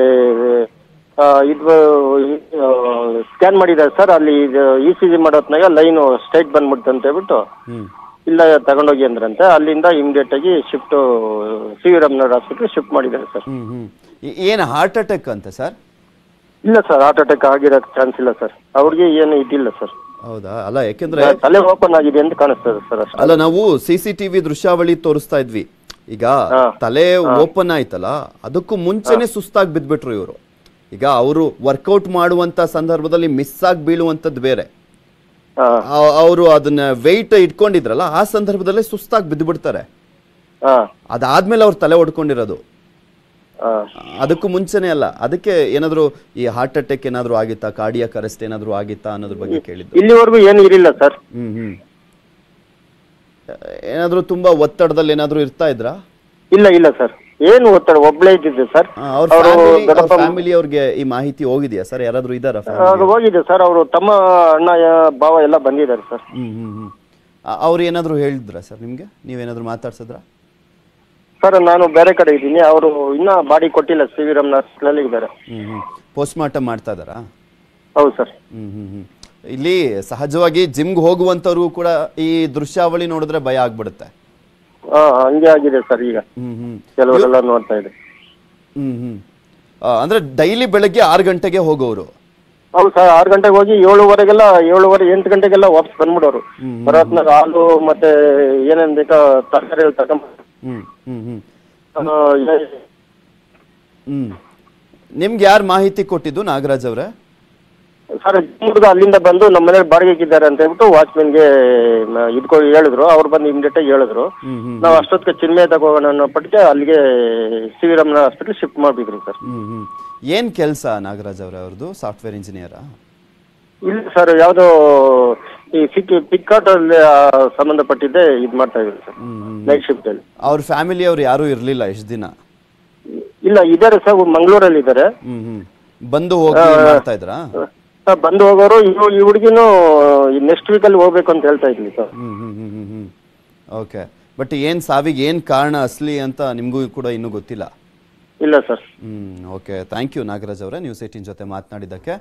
ಆ, ಇದು ಸ್ಕ್ಯಾನ್ ಮಾಡಿದ್ದಾರೆ ಸರ್ ಅಲ್ಲಿ ಇ ಸಿ ಜಿ ಮಾಡೋತ್ನಾಗ ಲೈನ್ ಸ್ಟ್ರೈಟ್ ಬಂದ್ಬಿಡ್ತು ಅಂತ ಹೇಳ್ಬಿಟ್ಟು ಹ್ಮ್ ಇಲ್ಲ ತಗೊಂಡೋಗಿ ಅಂದ್ರಂತೆ ಅಲ್ಲಿಂದ ಇಮಿಡಿಯೇಟ್ ಆಗಿ shift C V Ramanagara hospital shift ಮಾಡಿದ್ದಾರೆ ಸರ್ ಹ್ಮ್ ಹ್ಮ್ ಏ- ಏನ್ ಹಾರ್ಟ್ ಅಟ್ಯಾಕ್ ಅಂತ ಸರ್ ಇಲ್ಲ ಸರ್ ಹಾರ್ಟ್ ಅಟ್ಯಾಕ್ ಆಗಿರೋಕ್ಕೆ ಚಾನ್ಸ್ ಇಲ್ಲ ಸರ್ ಅವ್ರಿಗೆ ಏನು ಇದಿಲ್ಲ ಸರ್ ಹೌದಾ ಅಲ್ಲ ಯಾಕೆಂದ್ರೆ ತಲೆ ಓಪನ್ ಆಗಿದೆ ಅಂತ ಕಾಣಿಸ್ತದೆ ಸರ್ ಅಷ್ಟೇ ಅಲ್ಲ ನಾವು ಸಿ ಸಿ ಟಿವಿ ದೃಶ್ಯಾವಳಿ ತೋರಿಸ್ತಾ ಇದ್ವಿ ಈಗ ಹಾ. ತಲೆ ಓಪನ್ ಆಯ್ತಲ್ಲ ಅದಕ್ಕೂ ಮುಂಚೆನೆ ಸುಸ್ತಾಗಿ ಬಿದ್ಬಿಟ್ರು ಇವರು ಈಗ ಅವರು ವರ್ಕೌಟ್ ಮಾಡುವಂತ ಸಂದರ್ಭದಲ್ಲಿ ಮಿಸ್ ಆಗಿ ಬೀಳುವಂತದ್ದು ಬೇರೆ ಹಾಂ ಅವರು ಅದನ್ನ ವೆಯ್ಟ್ ಇಟ್ಕೊಂಡಿದ್ರಲ್ಲ ಆ ಸಂದರ್ಭದಲ್ಲೇ ಸುಸ್ತಾಗಿ ಬಿದ್ದುಬಿಡ್ತಾರೆ ಹಾಂ ಅದಾದ್ಮೇಲೆ ಅವ್ರು ತಲೆ ಹೊಡ್ಕೊಂಡಿರೋದು ಹಾಂ ಅದಕ್ಕೂ ಮುಂಚೆನೆ ಅಲ್ಲ ಅದಕ್ಕೆ ಏನಾದ್ರು ಈ ಹಾರ್ಟ್ ಅಟ್ಯಾಕ್ ಏನಾದ್ರು ಆಗಿತ್ತಾ ಕಾರ್ಡಿಯಾಕ್ ಅರೆಸ್ಟ್ ಏನಾದ್ರು ಆಗಿತ್ತಾ ಅನ್ನೋದ್ರ ಬಗ್ಗೆ ಕೇಳಿದ್ದು ಇಲ್ಲಿವರೆಗೂ ಏನು ಇರಿಲ್ಲ ಸರ್ ಹ್ಮ್ ಹ್ಮ್ ಏನಾದ್ರು ತುಂಬಾ ಒತ್ತಡದಲ್ಲಿ ಏನಾದ್ರು ಇರ್ತಾ ಇದ್ರಾ ಇಲ್ಲ ಇಲ್ಲ ಸರ್ ಏನು ಒತ್ತಡ ಒಬ್ಳೇ ಇದ್ದಿದ್ದು ಸರ್ ಅವ್ರ ಅವರು ದೊಡ್ಡಪ್ಪ ಫ್ಯಾಮಿಲಿ ಅವ್ರಿಗೆ ಈ ಮಾಹಿತಿ ಹೋಗಿದೆಯಾ ಸರ್ ಯಾರಾದ್ರೂ ಇದಾರ ಅದು ಹೋಗಿದೆ ಸರ್ ಅವರು ತಮ್ಮ ಅಣ್ಣ ಯ- ಭಾವ ಎಲ್ಲ ಬಂದಿದ್ದಾರೆ ಸರ್ ಹ್ಮ್ ಹ್ಮ್ ಹ್ಮ್ ಆ- ಅವ್ರು ಏನಾದ್ರು ಹೇಳಿದ್ರಾ ಸರ್ ನಿಮ್ಗೆ ನೀವೇನಾದ್ರು ಮಾತಾಡ್ಸಿದ್ರಾ ಸರ್ ನಾನು ಬೇರೆ ಕಡೆ ಇದ್ದೀನಿ ಅವರು ಇನ್ನ ಬಾಡಿ ಕೊಟ್ಟಿಲ್ಲ ಸಿ ವಿ ರಾಮನ್ ಹಾಸ್ಪಿಟಲ್ ಇದ್ದಾರೆ ಹ್ಮ್ ಹ್ಮ್ ಪೋಸ್ಟ್ ಮಾರ್ಟಮ್ ಮಾಡ್ತಾ ಇದಾರಾ ಹೌದು ಸರ್ ಹ್ಮ್ ಹ್ಮ್ ಹ್ಮ್ ಇಲ್ಲಿ ಸಹಜವಾಗಿ ಜಿಮ್ಗೆ ಹೋಗುವಂತವ್ರಿಗೂ ಕೂಡ ಈ ದೃಶ್ಯಾವಳಿ ನೋಡಿದ್ರೆ ಭಯ ಆಗ್ಬಿಡುತ್ತೆ ಹಾ ಹಂಗೆ ಆಗಿದೆ ಸರ್ ಈಗ ಹ್ಮ್ ಹ್ಮ್ ಕೆಲವರೆಲ್ಲ ನೋಡ್ತಾ ಇದೆ ಹ್ಮ್ ಹ್ಮ್ ಆ, ಅಂದ್ರೆ ಡೈಲಿ ಬೆಳಗ್ಗೆ ಆರು ಗಂಟೆಗೆ ಹೋಗೋರು ಹೌದು ಸರ್ ಆರು ಗಂಟೆಗೆ ಹೋಗಿ ಏಳುವರೆಗೆಲ್ಲ ಏಳುವರೆ ಎಂಟು ಗಂಟೆಗೆಲ್ಲ ವಾಪಸ್ ಬಂದ್ಬಿಡೋರು ಹ್ಮ್. ಬರೋತ್ನಾಗ ಹಾಲು ಮತ್ತೆ ಏನೇನ್ ಬೇಕೋ ತರಕಾರಿ ತಗೊಂಡ್ ಹ್ಮ್ ಹ್ಮ್ ಹ್ಮ್ ಆ, ಏ- ಹ್ಮ್ ನಿಮ್ಗೆ ಯಾರು ಮಾಹಿತಿ ಕೊಟ್ಟಿದ್ದು ನಾಗರಾಜ್ ಅವ್ರೆ ಸರ್ ಹುಡುಗ ಅಲ್ಲಿಂದ ಬಂದು ನಮ್ಮ ಮನೇಲಿ ಬಾಡಿಗೆಗಿದ್ದಾರೆ ಅಂತ ಹೇಳ್ಬಿಟ್ಟು ವಾಚ್ಮನ್ಗೆ ಇದ್ಕೊ ಹೇಳಿದ್ರು ಅವ್ರು ಬಂದು ಇಮಿಡಿಯೇಟ್ ಆಗಿ ಹೇಳಿದ್ರು ಹ್ಮ್ ಹ್ಮ್ ನಾವು ಅಷ್ಟೊತ್ತಿಗೆ ಚಿನ್ಮಯ ತಗೋಣ ಅನ್ನೋ ಪಟ್ಟಿಗೆ ಅಲ್ಲಿಗೆ ಸಿ ವಿ ರಾಮನ ಹಾಸ್ಪಿಟಲ್ ಶಿಫ್ಟ್ ಮಾಡ್ಬಿದ್ರಿ ಸರ್ ಹ್ಮ್ ಹ್ಮ್ ಏನ್ ಕೆಲಸ ನಾಗರಾಜ್ ಅವ್ರೆ ಅವ್ರದ್ದು ಸಾಫ್ಟ್ವೇರ್ ಇಂಜಿನಿಯರಾ ಇಲ್ಲ ಸರ್ ಯಾವುದೋ ಈ ಪಿಕ್ ಪಿಕ್ಕಾಟ್ ಅಲ್ಲಿ ಆ, ಸಂಬಂಧಪಟ್ಟಿದ್ದೆ ಇದು ಮಾಡ್ತಾ ಇದ್ರು ಸರ್ ಹ್ಮ್ ಹ್ಮ್ ನೈಟ್ ಶಿಫ್ಟ್ ಅಲ್ಲಿ ಅವ್ರ ಫ್ಯಾಮಿಲಿ ಅವ್ರು ಯಾರೂ ಇರ್ಲಿಲ್ಲ ಎಷ್ಟು ದಿನ ಇಲ್ಲ ಇದ್ದಾರೆ ಸರ್ ಮಂಗಳೂರಲ್ಲಿ ಇದ್ದಾರೆ ಹ್ಮ್ ಹ್ಮ್ ಬಂದು ಹೋಗಿ ಮಾಡ್ತಾ ಇದ್ರಾ ಸರ್ ಬಂದು ಹೋಗೋರು ಇವ್ ಈ ಹುಡುಗಿನೂ ನೆಕ್ಸ್ಟ್ ವೀಕಲ್ಲಿ ಹೋಗ್ಬೇಕು ಅಂತ ಹೇಳ್ತಾ ಇದ್ವಿ ಸರ್ ಹ್ಮ್ ಹ್ಮ್ ಹ್ಮ್ ಹ್ಮ್ ಹ್ಮ್ ಓಕೆ ಬಟ್ ಏನ್ ಸಾವಿಗೆ ಏನ್ ಕಾರಣ ಅಸಲಿ ಅಂತ ನಿಮಗೂ ಕೂಡ ಇನ್ನೂ ಗೊತ್ತಿಲ್ಲ ಇಲ್ಲ ಸರ್ ಹ್ಮ್ ಓಕೆ ಥ್ಯಾಂಕ್ ಯು ನಾಗರಾಜ್ ಅವರೇ ನ್ಯೂಸ್ ಏಟಿನ್ ಜೊತೆ ಮಾತನಾಡಿದ್ದಕ್ಕೆ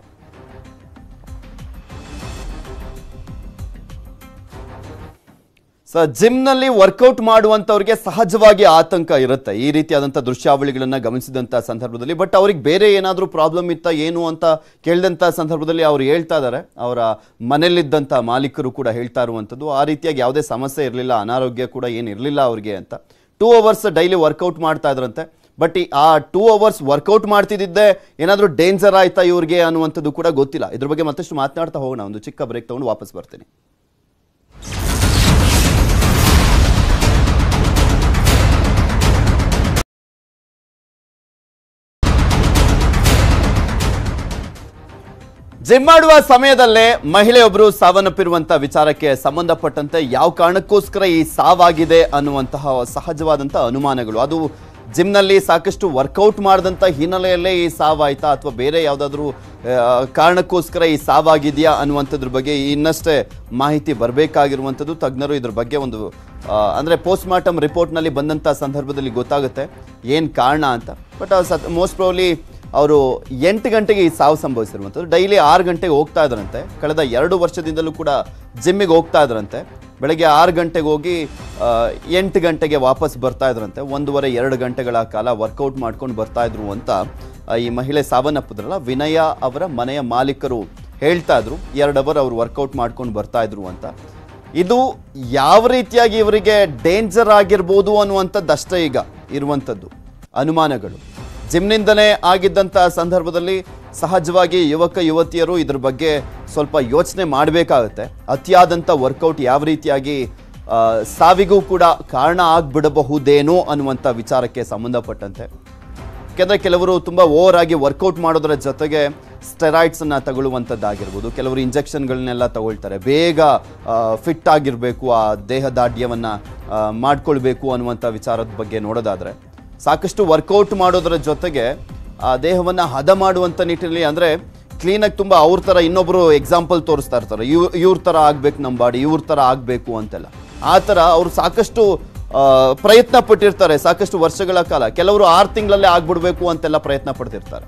ಸೊ ಜಿಮ್ನಲ್ಲಿ ವರ್ಕೌಟ್ ಮಾಡುವಂಥವ್ರಿಗೆ ಸಹಜವಾಗಿ ಆತಂಕ ಇರುತ್ತೆ ಈ ರೀತಿಯಾದಂಥ ದೃಶ್ಯಾವಳಿಗಳನ್ನ ಗಮನಿಸಿದಂಥ ಸಂದರ್ಭದಲ್ಲಿ ಬಟ್ ಅವ್ರಿಗೆ ಬೇರೆ ಏನಾದರೂ ಪ್ರಾಬ್ಲಮ್ ಇತ್ತ ಏನು ಅಂತ ಕೇಳಿದಂಥ ಸಂದರ್ಭದಲ್ಲಿ ಅವ್ರು ಹೇಳ್ತಾ ಇದ್ದಾರೆ ಅವರ ಮನೆಯಲ್ಲಿದ್ದಂಥ ಮಾಲೀಕರು ಕೂಡ ಹೇಳ್ತಾ ಇರುವಂಥದ್ದು ಆ ರೀತಿಯಾಗಿ ಯಾವುದೇ ಸಮಸ್ಯೆ ಇರಲಿಲ್ಲ ಅನಾರೋಗ್ಯ ಕೂಡ ಏನು ಇರಲಿಲ್ಲ ಅವ್ರಿಗೆ ಅಂತ ಟೂ ಅವರ್ಸ್ ಡೈಲಿ ವರ್ಕೌಟ್ ಮಾಡ್ತಾ ಇದ್ರಂತೆ ಬಟ್ ಈ ಆ ಟೂ ಅವರ್ಸ್ ವರ್ಕೌಟ್ ಮಾಡ್ತಿದ್ದೆ ಏನಾದರೂ ಡೇಂಜರ್ ಆಯ್ತಾ ಇವ್ರಿಗೆ ಅನ್ನುವಂಥದ್ದು ಕೂಡ ಗೊತ್ತಿಲ್ಲ ಇದ್ರ ಬಗ್ಗೆ ಮತ್ತಷ್ಟು ಮಾತನಾಡ್ತಾ ಹೋಗೋಣ ಒಂದು ಚಿಕ್ಕ ಬ್ರೇಕ್ ತಗೊಂಡು ವಾಪಸ್ ಬರ್ತೀನಿ ಜಿಮ್ ಮಾಡುವ ಸಮಯದಲ್ಲೇ ಮಹಿಳೆಯೊಬ್ಬರು ಸಾವನ್ನಪ್ಪಿರುವಂತಹ ವಿಚಾರಕ್ಕೆ ಸಂಬಂಧಪಟ್ಟಂತೆ ಯಾವ ಕಾರಣಕ್ಕೋಸ್ಕರ ಈ ಸಾವಾಗಿದೆ ಅನ್ನುವಂತಹ ಸಹಜವಾದಂತಹ ಅನುಮಾನಗಳು ಅದು ಜಿಮ್ನಲ್ಲಿ ಸಾಕಷ್ಟು ವರ್ಕೌಟ್ ಮಾಡಿದಂಥ ಹಿನ್ನೆಲೆಯಲ್ಲೇ ಈ ಸಾವಾಯ್ತಾ ಅಥವಾ ಬೇರೆ ಯಾವುದಾದ್ರೂ ಕಾರಣಕ್ಕೋಸ್ಕರ ಈ ಸಾವಾಗಿದೆಯಾ ಅನ್ನುವಂಥದ್ರ ಬಗ್ಗೆ ಇನ್ನಷ್ಟೇ ಮಾಹಿತಿ ಬರಬೇಕಾಗಿರುವಂಥದ್ದು ತಜ್ಞರು ಇದ್ರ ಬಗ್ಗೆ ಒಂದು ಆ, ಅಂದ್ರೆ ಪೋಸ್ಟ್ ಮಾರ್ಟಮ್ ರಿಪೋರ್ಟ್ನಲ್ಲಿ ಬಂದಂಥ ಸಂದರ್ಭದಲ್ಲಿ ಗೊತ್ತಾಗುತ್ತೆ ಏನು ಕಾರಣ ಅಂತ ಬಟ್ ಸತ್ ಮೋಸ್ಟ್ ಪ್ರಾಬ್ಲಿ ಅವರು ಎಂಟು ಗಂಟೆಗೆ ಈ ಸಾವು ಸಂಭವಿಸಿರುವಂಥದ್ದು ಡೈಲಿ ಆರು ಗಂಟೆಗೆ ಹೋಗ್ತಾ ಇದ್ರಂತೆ ಕಳೆದ ಎರಡು ವರ್ಷದಿಂದಲೂ ಕೂಡ ಜಿಮ್ಮಿಗೆ ಹೋಗ್ತಾ ಇದ್ರಂತೆ ಬೆಳಗ್ಗೆ ಆರು ಗಂಟೆಗೆ ಹೋಗಿ ಆ, ಎಂಟು ಗಂಟೆಗೆ ವಾಪಸ್ ಬರ್ತಾ ಇದ್ರಂತೆ ಒಂದೂವರೆ ಎರಡು ಗಂಟೆಗಳ ಕಾಲ ವರ್ಕೌಟ್ ಮಾಡ್ಕೊಂಡು ಬರ್ತಾ ಇದ್ರು ಅಂತ ಆ, ಈ ಮಹಿಳೆ ಸಾವನ್ನಪ್ಪಿದ್ರಲ್ಲ ವಿನಯ ಅವರ ಮನೆಯ ಮಾಲೀಕರು ಹೇಳ್ತಾ ಇದ್ರು ಎರಡು ಅವರ್ ಅವರು ವರ್ಕೌಟ್ ಮಾಡ್ಕೊಂಡು ಬರ್ತಾ ಇದ್ರು ಅಂತ ಇದು ಯಾವ ರೀತಿಯಾಗಿ ಇವರಿಗೆ ಡೇಂಜರ್ ಆಗಿರ್ಬೋದು ಅನ್ನುವಂಥದ್ದು ಅಷ್ಟೇ ಈಗ ಇರುವಂಥದ್ದು ಅನುಮಾನಗಳು ಜಿಮ್ನಿಂದನೇ ಆಗಿದ್ದಂಥ ಸಂದರ್ಭದಲ್ಲಿ ಸಹಜವಾಗಿ ಯುವಕ ಯುವತಿಯರು ಇದ್ರ ಬಗ್ಗೆ ಸ್ವಲ್ಪ ಯೋಚನೆ ಮಾಡಬೇಕಾಗುತ್ತೆ ಅತಿಯಾದಂಥ ವರ್ಕೌಟ್ ಯಾವ ರೀತಿಯಾಗಿ ಆ, ಸಾವಿಗೂ ಕೂಡ ಕಾರಣ ಆಗ್ಬಿಡಬಹುದೇನೋ ಅನ್ನುವಂಥ ವಿಚಾರಕ್ಕೆ ಸಂಬಂಧಪಟ್ಟಂತೆ ಯಾಕೆಂದರೆ ಕೆಲವರು ತುಂಬ ಓವರ್ ಆಗಿ ವರ್ಕೌಟ್ ಮಾಡೋದ್ರ ಜೊತೆಗೆ ಸ್ಟೆರಾಯ್ಡ್ಸನ್ನು ತಗೊಳ್ಳುವಂಥದ್ದಾಗಿರ್ಬೋದು ಕೆಲವರು ಇಂಜೆಕ್ಷನ್ಗಳನ್ನೆಲ್ಲ ತಗೊಳ್ತಾರೆ ಬೇಗ ಫಿಟ್ ಆಗಿರಬೇಕು ಆ ದೇಹದಾಢ್ಯವನ್ನು ಮಾಡ್ಕೊಳ್ಬೇಕು ಅನ್ನುವಂಥ ವಿಚಾರದ ಬಗ್ಗೆ ನೋಡೋದಾದರೆ ಸಾಕಷ್ಟು ವರ್ಕೌಟ್ ಮಾಡೋದ್ರ ಜೊತೆಗೆ ಆ ದೇಹವನ್ನು ಹದ ಮಾಡುವಂಥ ನಿಟ್ಟಿನಲ್ಲಿ ಅಂದರೆ ಕ್ಲೀನಾಗಿ ತುಂಬ ಅವ್ರ ಥರ ಇನ್ನೊಬ್ಬರು ಎಕ್ಸಾಂಪಲ್ ತೋರಿಸ್ತಾ ಇರ್ತಾರೆ ಇವ್ ಇವ್ರ ಥರ ಆಗ್ಬೇಕು ನಮ್ಮ ಬಾಡಿ ಇವ್ರ ಥರ ಆಗಬೇಕು ಅಂತೆಲ್ಲ ಆ ಥರ ಅವರು ಸಾಕಷ್ಟು ಆ, ಪ್ರಯತ್ನ ಪಟ್ಟಿರ್ತಾರೆ ಸಾಕಷ್ಟು ವರ್ಷಗಳ ಕಾಲ ಕೆಲವರು ಆರು ತಿಂಗಳಲ್ಲೇ ಆಗ್ಬಿಡ್ಬೇಕು ಅಂತೆಲ್ಲ ಪ್ರಯತ್ನ ಪಡ್ತಿರ್ತಾರೆ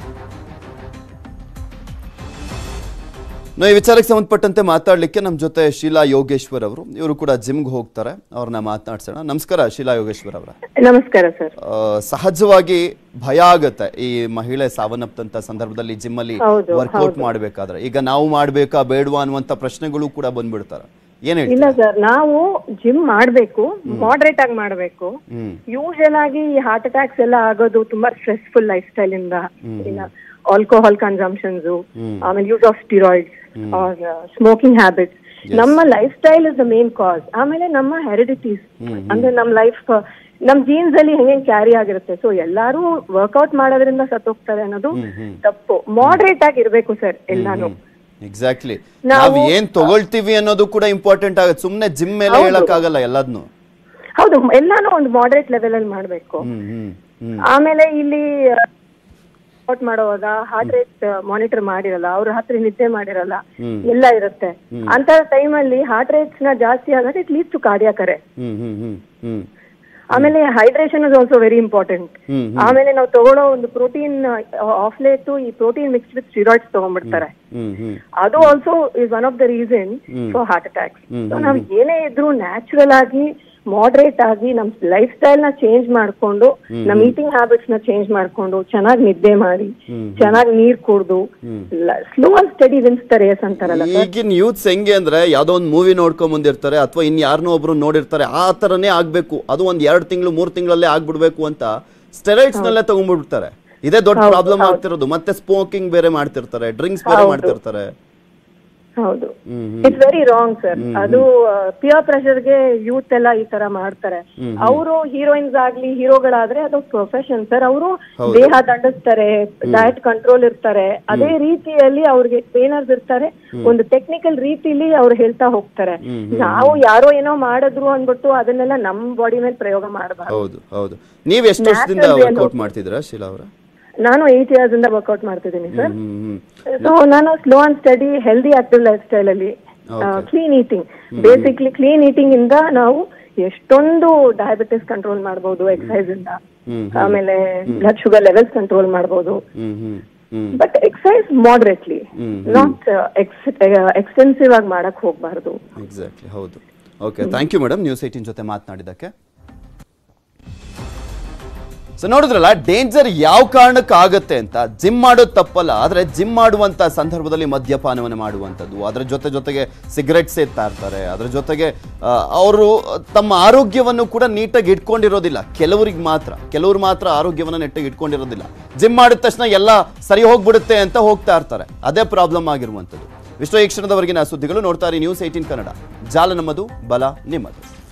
ನಾವು ಈ ವಿಚಾರಕ್ಕೆ ಸಂಬಂಧಪಟ್ಟಂತೆ ಮಾತಾಡಲಿಕ್ಕೆ ನಮ್ಮ ಜೊತೆ ಶೀಲಾ ಯೋಗೇಶ್ವರ್ ಅವರು ಇವರು ಕೂಡ ಜಿಮ್ಗೆ ಹೋಗ್ತಾರೆ ಅವ್ರನ್ನ ಮಾತನಾಡ್ಸೋಣ ನಮಸ್ಕಾರ ಶೀಲಾ ಯೋಗೇಶ್ವರ್ ಅವರ ನಮಸ್ಕಾರ ಸರ್ ಆ, ಸಹಜವಾಗಿ ಭಯ ಆಗತ್ತೆ ಈ ಮಹಿಳೆ ಸಾವನ್ನಪ್ಪಂತ ಸಂದರ್ಭದಲ್ಲಿ ಜಿಮ್ ಅಲ್ಲಿ ಹೌದು, ವರ್ಕೌಟ್ ಮಾಡ್ಬೇಕಾದ್ರೆ ಈಗ ನಾವು ಮಾಡ್ಬೇಕಾ ಬೇಡವಾ ಅನ್ನುವಂತ ಪ್ರಶ್ನೆಗಳು ಕೂಡ ಬಂದ್ಬಿಡ್ತಾರೆ ಏನ್ ಹೇಳ್ತೀರಾ ಇಲ್ಲ ಸರ್ ನಾವು ಜಿಮ್ ಮಾಡ್ಬೇಕು ಮಾಡ್ರೇಟ್ ಆಗಿ ಮಾಡ್ಬೇಕು ಹ್ಮ್ ಯೂಶಲ್ ಆಗಿ ಈ ಹಾರ್ಟ್ ಅಟ್ಯಾಕ್ಸ್ ಎಲ್ಲ ಆಗೋದು ತುಂಬಾ ಸ್ಟ್ರೆಸ್ಫುಲ್ ಲೈಫ್ ಸ್ಟೈಲ್ ಇಂದ ಇಲ್ಲ ಆಲ್ಕೋಹಾಲ್ ಕನ್ಸಂಪ್ಷನ್ಸ್ ಆಮೇಲೆ use of steroids or smoking habits ನಮ್ಮ life style is the main cause ಆಮೇಲೆ ನಮ್ಮ ಹೆರಿಡಿಟೀಸ್ ಅಂದ್ರೆ ನಮ್ಮ ಲೈಫ್ ನಮ್ ಜೀನ್ಸ್ ಅಲ್ಲಿ ಹೆಂಗೆ ಕ್ಯಾರಿ ಆಗಿರುತ್ತೆ ಸೊ ಎಲ್ಲಾರು ವರ್ಕೌಟ್ ಮಾಡೋದ್ರಿಂದ ಸತ್ತೋಗ್ತಾರೆ ಅನ್ನೋದು ತಪ್ಪು ಮಾಡ್ರೇಟ್ ಆಗಿ ಇರ್ಬೇಕು ಸರ್ ಎಲ್ಲಾನು ಎಕ್ಸಾಕ್ಟ್ಲಿ ನಾವು- ನಾವ್ ಏನ್ ತಗೊಳ್ತೀವಿ ಅನ್ನೋದು ಕೂಡ ಇಂಪಾರ್ಟೆಂಟ್ ಆಗುತ್ತೆ ಸುಮ್ನೆ ಜಿಮ್ ಮೇಲೆ ಹೇಳಕ್ಕಾಗಲ್ಲ ಎಲ್ಲದನ್ನು ಹೌದು ಎಲ್ಲಾನು ಒಂದು ಮಾಡರೇಟ್ ಲೆವೆಲ್ ಅಲ್ಲಿ ಮಾಡ್ಬೇಕು ಹ್ಮ್ ಹ್ಮ್ ಹ್ಮ್ ಆಮೇಲೆ ಇಲ್ಲಿ ವರ್ಕೌಟ್ ಮಾಡುವಾಗ ಹಾರ್ಟ್ ರೇಟ್ ಮಾನಿಟರ್ ಮಾಡಿರಲ್ಲ ಅವ್ರ ಹತ್ರ ನಿದ್ದೆ ಮಾಡಿರಲ್ಲ ಎಲ್ಲ ಇರುತ್ತೆ ಅಂತ ಟೈಮಲ್ಲಿ ಹಾರ್ಟ್ ರೇಟ್ಸ್ ನ ಜಾಸ್ತಿ ಆಗುತ್ತೆ it leads to cardiac arrest ಹ್ಮ್ ಹ್ಮ್ ಹ್ಮ್ ಹ್ಮ್ ಆಮೇಲೆ hydration is also very important ಹ್ಮ್, ಆಮೇಲೆ ನಾವು ತಗೊಳ್ಳೋ ಒಂದು ಪ್ರೋಟೀನ್ ಆಫ್ ಲೇಟ್ ಈ ಪ್ರೋಟೀನ್ ಮಿಕ್ಸ್ ವಿತ್ ಸ್ಟಿರಾಯ್ಡ್ಸ್ ತಗೊಂಡ್ಬಿಡ್ತಾರೆ ಹ್ಮ್ ಹ್ಮ್ ಅದು also is one of the reason for heart attacks so ನಾವ್ ಏನೇ ಇದ್ರೂ ನ್ಯಾಚುರಲ್ ಆಗಿ ಮಾಡ್ರೇಟ್ ಆಗಿ ನಮ್ ಲೈಫ್ ಸ್ಟೈಲ್ ನ ಚೇಂಜ್ ಮಾಡ್ಕೊಂಡು ನಮ್ ಈಟಿಂಗ್ ಹ್ಯಾಬಿಟ್ಸ್ ನ ಚೇಂಜ್ ಮಾಡ್ಕೊಂಡು ಚೆನ್ನಾಗಿ ನಿದ್ದೆ ಮಾಡಿ ಚೆನ್ನಾಗಿ ನೀರ್ ಕುಡ್ದು slow and steady wins the race ಅಂತಾರಲ್ಲ ಈಗಿನ ಯೂತ್ಸ್ ಹೆಂಗೆ ಅಂದ್ರೆ ಯಾವ್ದೋ ಒಂದು ಮೂವಿ ನೋಡ್ಕೊಂಡ್ ಬಂದಿರ್ತಾರೆ ಅಥವಾ ಇನ್ ಯಾರನ್ನೋ ಒಬ್ರು ನೋಡಿರ್ತಾರೆ ಆ ತರನೇ ಆಗ್ಬೇಕು ಅದು ಒಂದ್ ಎರಡ್ ತಿಂಗಳು ಮೂರ್ ತಿಂಗಳಲ್ಲೇ ಆಗ್ಬಿಡ್ಬೇಕು ಅಂತ ಸ್ಟೆರೈಡ್ಸ್ ನಲ್ಲೇ ತಗೊಂಡ್ಬಿಡ್ತಾರೆ ಇದೇ ದೊಡ್ಡ ಪ್ರಾಬ್ಲಮ್ ಆಗ್ತಿರೋದು ಮತ್ತೆ ಸ್ಮೋಕಿಂಗ್ ಬೇರೆ ಮಾಡ್ತಿರ್ತಾರೆ ಡ್ರಿಂಕ್ಸ್ ಬೇರೆ ಮಾಡ್ತಿರ್ತಾರೆ ಹೌದು ಹ್ಮ್ ಇಟ್ಸ್ ವೆರಿ ರಾಂಗ್ ಸರ್ ಅದು ಪಿಯರ್ ಪ್ರೆಷರ್ ಗೆ ಯೂತ್ ಎಲ್ಲ ಈ ತರ ಮಾಡ್ತಾರೆ ಅವರು ಹೀರೋಯಿನ್ಸ್ ಆಗ್ಲಿ ಹೀರೋಗಳಾದ್ರೆ ಅದು ಪ್ರೊಫೆಷನ್ ಸರ್ ಅವರು ದೇಹ ದಂಡಿಸ್ತಾರೆ ಡಯಟ್ ಕಂಟ್ರೋಲ್ ಇರ್ತಾರೆ ಅದೇ ರೀತಿಯಲ್ಲಿ ಅವ್ರಿಗೆ ಟ್ರೈನರ್ಸ್ ಇರ್ತಾರೆ ಒಂದು ಟೆಕ್ನಿಕಲ್ ರೀತಿಲಿ ಅವ್ರು ಹೇಳ್ತಾ ಹೋಗ್ತಾರೆ ನಾವು ಯಾರೋ ಏನೋ ಮಾಡಿದ್ರು ಅಂದ್ಬಿಟ್ಟು ಅದನ್ನೆಲ್ಲ ನಮ್ ಬಾಡಿ ಮೇಲೆ ಪ್ರಯೋಗ ಮಾಡಬಾರ್ದು ಹೌದು ಹೌದು ನೀವ್ ಎಷ್ಟು ವರ್ಷದಿಂದ ವರ್ಕೌಟ್ ಮಾಡ್ತಿದ್ದೀರಾ ಶೀಲಾ ಅವರ ನಾನು ಏಟ್ ಇಯರ್ಸ್ ಇಂದ ವರ್ಕೌಟ್ ಮಾಡ್ತಿದ್ದೀನಿ ಸರ್ ಹ್ಮ್ ಹ್ಮ್ ಸೊ ನಾನು slow and steady healthy active life style ಅಲ್ಲಿ clean eating basically clean eating ಇಂದ ನಾವು ಎಷ್ಟೊಂದು ಡಯಾಬಿಟಿಸ್ ಕಂಟ್ರೋಲ್ ಮಾಡಬಹುದು ಎಕ್ಸಸೈಸ್ ಇಂದ ಹ್ಮ್ ಆಮೇಲೆ ಬ್ಲಡ್ ಶುಗರ್ ಲೆವೆಲ್ಸ್ ಕಂಟ್ರೋಲ್ ಮಾಡಬಹುದು ಹ್ಮ್ ಹ್ಮ್ ಹ್ಮ್ but exercise moderately not extensive ಆಗಿ ಮಾಡಕ್ ಹೋಗ್ಬಾರ್ದು ಎಕ್ಸಾಕ್ಟ್ಲಿ ಹೌದು okay thank you madam news eighteen ಜೊತೆ ಮಾತನಾಡಿದ್ದಕ್ಕೆ ಸೊ ನೋಡಿದ್ರಲ್ಲ ಡೇಂಜರ್ ಯಾವ ಕಾರಣಕ್ಕಾಗತ್ತೆ ಅಂತ ಜಿಮ್ ಮಾಡೋದು ತಪ್ಪಲ್ಲ ಆದರೆ ಜಿಮ್ ಮಾಡುವಂತ ಸಂದರ್ಭದಲ್ಲಿ ಮದ್ಯಪಾನವನ್ನು ಮಾಡುವಂಥದ್ದು ಅದರ ಜೊತೆ ಜೊತೆಗೆ ಸಿಗರೆಟ್ ಸೇರ್ತಾ ಇರ್ತಾರೆ ಅದರ ಜೊತೆಗೆ ಅವರು ತಮ್ಮ ಆರೋಗ್ಯವನ್ನು ಕೂಡ ನೀಟಾಗಿ ಇಟ್ಕೊಂಡಿರೋದಿಲ್ಲ ಕೆಲವರಿಗೆ ಮಾತ್ರ ಕೆಲವರು ಮಾತ್ರ ಆರೋಗ್ಯವನ್ನು ನೆಟ್ಟಾಗಿ ಇಟ್ಕೊಂಡಿರೋದಿಲ್ಲ ಜಿಮ್ ಮಾಡಿದ ತಕ್ಷಣ ಎಲ್ಲ ಸರಿ ಹೋಗ್ಬಿಡುತ್ತೆ ಅಂತ ಹೋಗ್ತಾ ಇರ್ತಾರೆ ಅದೇ ಪ್ರಾಬ್ಲಮ್ ಆಗಿರುವಂಥದ್ದು ವಿಶ್ವ ಈ ಕ್ಷಣದವರೆಗಿನ ಸುದ್ದಿಗಳು ನೋಡ್ತಾರೆ ನ್ಯೂಸ್ ಏಯ್ಟೀನ್ ಕನ್ನಡ ಜಾಲ ನಮ್ಮದು ಬಲ ನಿಮ್ಮದು